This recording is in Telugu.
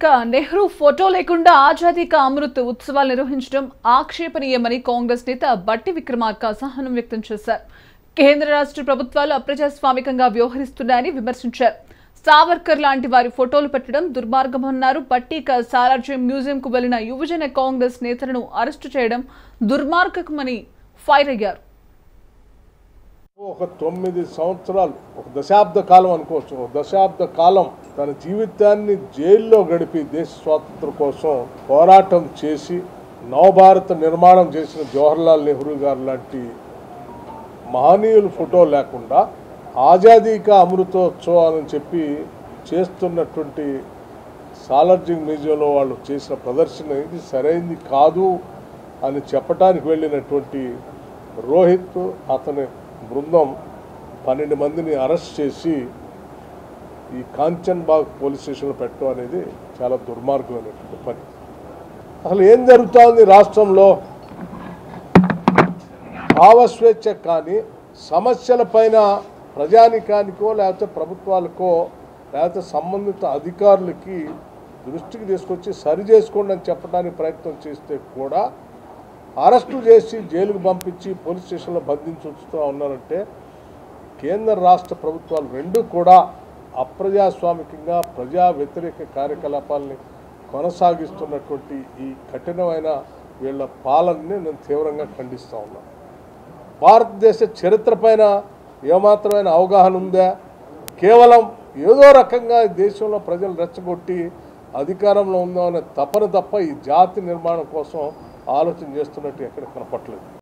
ఇక నెహ్రూ ఫోటో లేకుండా ఆజాదీ కా అమృత్ ఉత్సవాలు నిర్వహించడం ఆక్షేపణీయమని కాంగ్రెస్ నేత బట్టి విక్రమార్క అసహనం వ్యక్తం చేశారు కేంద్ర రాష్ట్ర ప్రభుత్వాలు అప్రజాస్వామికంగా వ్యవహరిస్తున్నాయని విమర్శించారు సావర్కర్ లాంటి వారి ఫోటోలు పెట్టడం దుర్మార్గమన్నారు బట్టి ఇక సాలార్జీ మ్యూజియంకు వెళ్లిన యువజన కాంగ్రెస్ నేతలను అరెస్టు చేయడం దుర్మార్గకమని ఫైర్ అయ్యారు ఒక తొమ్మిది సంవత్సరాలు ఒక దశాబ్ద కాలం అనుకోవచ్చు ఒక దశాబ్ద కాలం తన జీవితాన్ని జైల్లో గడిపి దేశ స్వాతంత్రం కోసం పోరాటం చేసి నవభారత నిర్మాణం చేసిన జవహర్లాల్ నెహ్రూ గారు లాంటి మహనీయుల ఫోటో లేకుండా ఆజాదీ కా అమృతోత్సవాలు అని చెప్పి చేస్తున్నటువంటి సాలార్జింగ్ మ్యూజియంలో వాళ్ళు చేసిన ప్రదర్శన ఇది సరైంది కాదు అని చెప్పడానికి వెళ్ళినటువంటి రోహిత్ అతని బృందం పన్నెండు మందిని అరెస్ట్ చేసి ఈ కాంచన్ బాగ్ పోలీస్ స్టేషన్లో పెట్టడం అనేది చాలా దుర్మార్గమైనటువంటి పని అసలు ఏం జరుగుతోంది రాష్ట్రంలో భావస్వేచ్ఛ కానీ సమస్యల పైన ప్రజానికానికో లేకపోతే ప్రభుత్వాలకో లేకపోతే సంబంధిత అధికారులకి దృష్టికి తీసుకొచ్చి సరి చేసుకోండి అని చెప్పడానికి ప్రయత్నం చేస్తే కూడా అరెస్టు చేసి జైలుకు పంపించి పోలీస్ స్టేషన్లో బంధించి ఉంచుతూ ఉన్నారంటే కేంద్ర రాష్ట్ర ప్రభుత్వాలు రెండు కూడా అప్రజాస్వామికంగా ప్రజా వ్యతిరేక కార్యకలాపాలని కొనసాగిస్తున్నటువంటి ఈ కఠినమైన వీళ్ళ పాలనని నేను తీవ్రంగా ఖండిస్తూ ఉన్నాను భారతదేశ చరిత్ర పైన ఏమాత్రమైన అవగాహన ఉందా కేవలం ఏదో రకంగా ఈ దేశంలో ప్రజలు రెచ్చగొట్టి అధికారంలో ఉందామనే తపన తప్ప ఈ జాతి నిర్మాణం కోసం ఆలోచన చేస్తున్నట్టు ఎక్కడ కనపట్లేదు